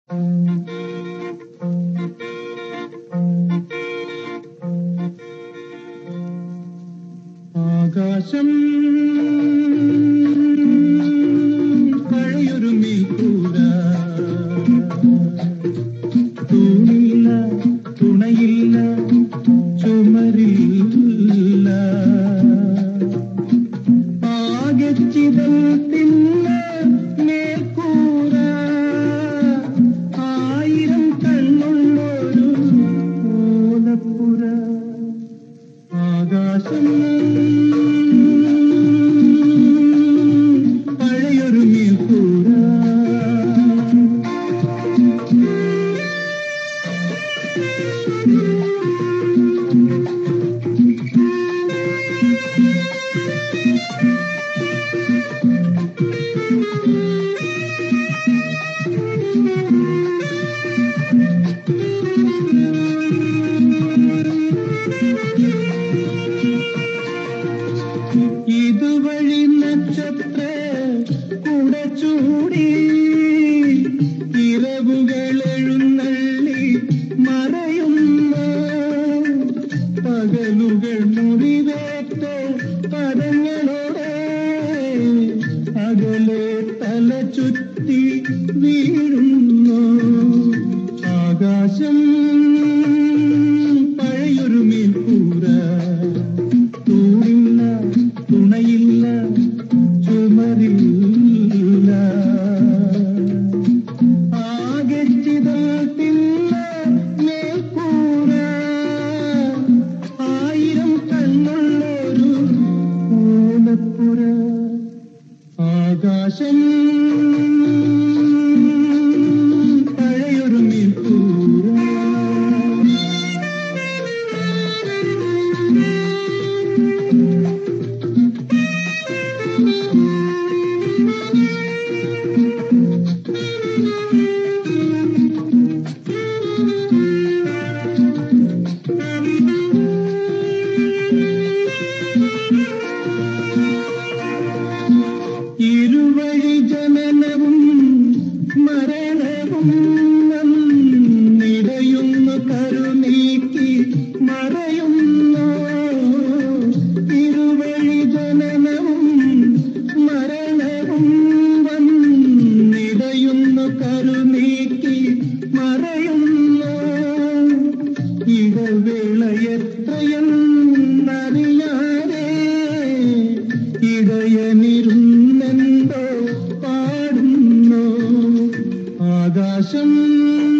ആകാശം പഴയൊരു മീക്കൂര തൂണില്ല തുണയില്ല ചുമരില്ല ആകെ ചിതൽത്തില്ല മേൽക്കൂര ആയിരം കണ്ണുള്ളൊരു ഓലപ്പുര ആകാശം പഴയൊരു മീൽക്കൂര ഇതുവഴി നക്ഷത്ര കുട ചൂടി ഇരവുകൾ എഴുന്നള്ളി മറയുന്നു പകലുകൾ മുറിവേറ്റ പദങ്ങളോടെ അകലെ തല ചുറ്റി വീഴുന്നു ആകാശം പഴയൊരു മീൽക്കൂര തൂണില്ല തുണയില്ല ചുമരില്ല ആകെ ചിതത്തില്ല മേൽക്കൂര ആയിരം കണ്ണുള്ളൊരു ഓലപ്പുര ആകാശം പഴയൊരു മീൽക്കൂര ഇരുവഴി ജനനവും മരണവും നിടയുന്നു കരുനീക്കി മറയുന്നു ഇരുവഴി ജനനവും മരണവും നിടയുന്നു കരുനീക്കി മറയുന്നു ഇടവേള എത്രയെന്നറിയാതെ ഇടയനിരുന്നെന്തോ പാടുന്നു ആകാശം